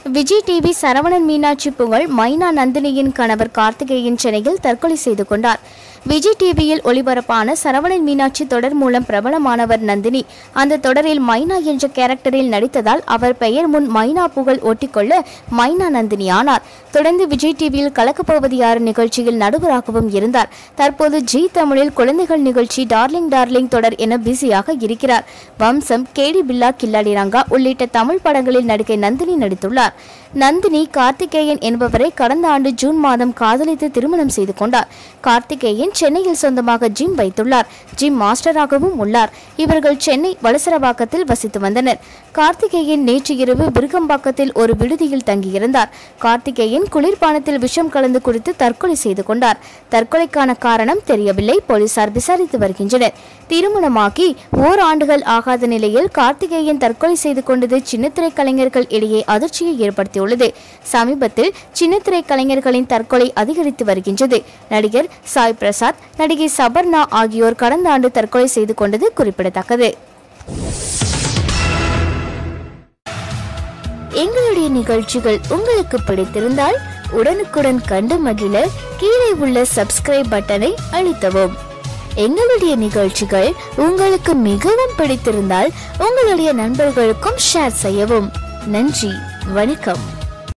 Vijay TV Saravanan Meenakshi புகழ் மைனா நந்தினியின் கணவர் கார்த்திகேயன் சென்னையில் தற்கொலை செய்து கொண்டார் விஜய் டிவியில் ஒளிபரப்பான சரவணன் மீனாட்சி தொடர் மூலம் பிரபலமானவர் நந்தினி அந்த தொடரில் மைனா என்ற கேரக்டரில் நடித்ததால் அவர் பெயர் முன் மைனா புகழ் ஒட்டிக்கொள்ள மைனா நந்தினி ஆனார் தொடர்ந்து விஜய் டிவியில் கலக்கப்போவது யார் நிகழ்ச்சியில் நடுவராகவும் இருந்தார் தற்போது ஜி தமிழில் குழந்தைகள் நிகழ்ச்சி டார்லிங் டார்லிங் தொடர் என பிஸியாக இருக்கிறார் வம்சம் கேடி பில்லா கில்லாடி ரங்கா உள்ளிட்ட தமிழ் படங்களில் நடிகை நந்தினி நடித்துள்ளார் நந்தினி கார்த்திகேயன் என்பவரை கடந்த ஆண்டு ஜூன் மாதம் காதலித்து திருமணம் செய்து கொண்டார் கார்த்திகேயன் சென்னையில் சொந்தமாக ஜிம் வைத்துள்ளார் ஜிம் மாஸ்டராகவும் உள்ளார் இவர்கள் சென்னை வலசரவாக்கத்தில் வசித்து வந்தனர் கார்த்திகேயன் நேற்று இரவு விருகம்பாக்கத்தில் ஒரு விடுதியில் தங்கியிருந்தார் கார்த்திகேயன் குளிர்பானத்தில் விஷம் கலந்து குடித்து தற்கொலை செய்து கொண்டார் தற்கொலைக்கான காரணம் தெரியவில்லை போலீசார் விசாரித்து வருகின்றனர் திருமணமாகி ஓராண்டுகள் ஆகாத நிலையில் கார்த்திகேயன் தற்கொலை செய்து கொண்டது சின்னத்திரை கலைஞர்கள் இடையே அதிர்ச்சியை ஏற்படுத்தியுள்ளது சமீபத்தில் சின்னத்திரை கலைஞர்களின் தற்கொலை அதிகரித்து வருகின்றது நடிகர் சாய் பிரசாத் நடிகை சபர்ணா ஆகியோர் கடந்த ஆண்டு தற்கொலை செய்து கொண்டது குறிப்பிடத்தக்கது எங்களுடைய நிகழ்ச்சிகள் உங்களுக்கு பிடித்திருந்தால் உடனுக்குடன் கண்டு மகிழ கீழே உள்ள சப்ஸ்கிரைப் பட்டனை அழுத்தவும் எங்களுடைய நிகழ்ச்சிகள் உங்களுக்கு மிகவும் பிடித்திருந்தால் உங்களுடைய நண்பர்களுக்கும் ஷேர் செய்யவும் நன்றி வணக்கம்